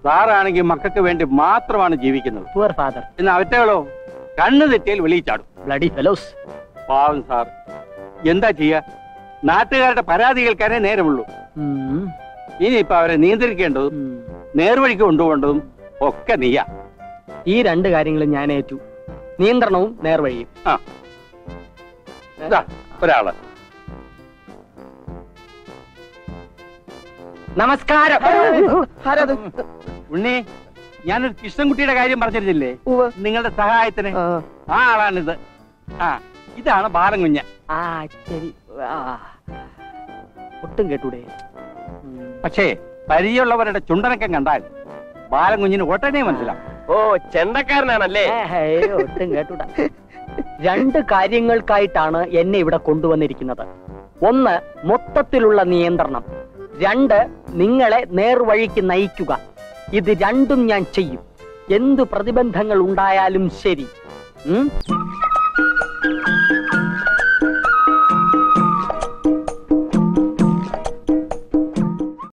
സാറാണെങ്കിൽ മക്കൾക്ക് വേണ്ടി മാത്രമാണ് ജീവിക്കുന്നത് പുവർ ഫാദർ എന്ന് അവറ്റകളോ കണ്ണു തെറ്റിയാൽ വെളിയിച്ചാടും ബ്ലഡി ഫെലോസ് പാവം സാർ എന്താ ചെയ്യാ നാട്ടുകാരുടെ പരാതി കേൾക്കാനേ നേരമുള്ളൂ ഇനിയിപ്പോ അവരെ നിയന്ത്രിക്കേണ്ടതും നേർവഴിക്ക് കൊണ്ടുപോകേണ്ടതും ഒക്കെ നീയാ ഈ രണ്ട് കാര്യങ്ങളും ഞാൻ ഏറ്റു നിയന്ത്രണവും നേർവഴിയും ആ ഇതാ, ഒരാള് നമസ്കാരം ഉണ്ണി ഞാനൊരു കൃഷ്ണൻകുട്ടിയുടെ കാര്യം പറഞ്ഞിരുന്നില്ലേ നിങ്ങളുടെ സഹായത്തിന് ആ ആളാണിത് ആ ഇതാണ് ബാലൻകുഞ്ഞ് ആ ശരി ആ. ഒട്ടും കേട്ടൂടെ പക്ഷേ പരിചയമുള്ളവരുടെ ചുണ്ടനക്കം കണ്ടാൽ ബാലൻകുഞ്ഞിന് ഉടനെ മനസ്സിലാവും ഓ ചെണ്ടക്കാരനാണല്ലേ ഏയ്, ഒട്ടും കേട്ടൂടാ രണ്ട് കാര്യങ്ങൾക്കായിട്ടാണ് എന്നെ ഇവിടെ കൊണ്ടുവന്നിരിക്കുന്നത് ഒന്ന് മൊത്തത്തിലുള്ള നിയന്ത്രണം രണ്ട് നിങ്ങളെ നേർവഴിക്ക് നയിക്കുക ഇത് രണ്ടും ഞാൻ ചെയ്യും എന്തു പ്രതിബന്ധങ്ങൾ ഉണ്ടായാലും ശരി ഉം?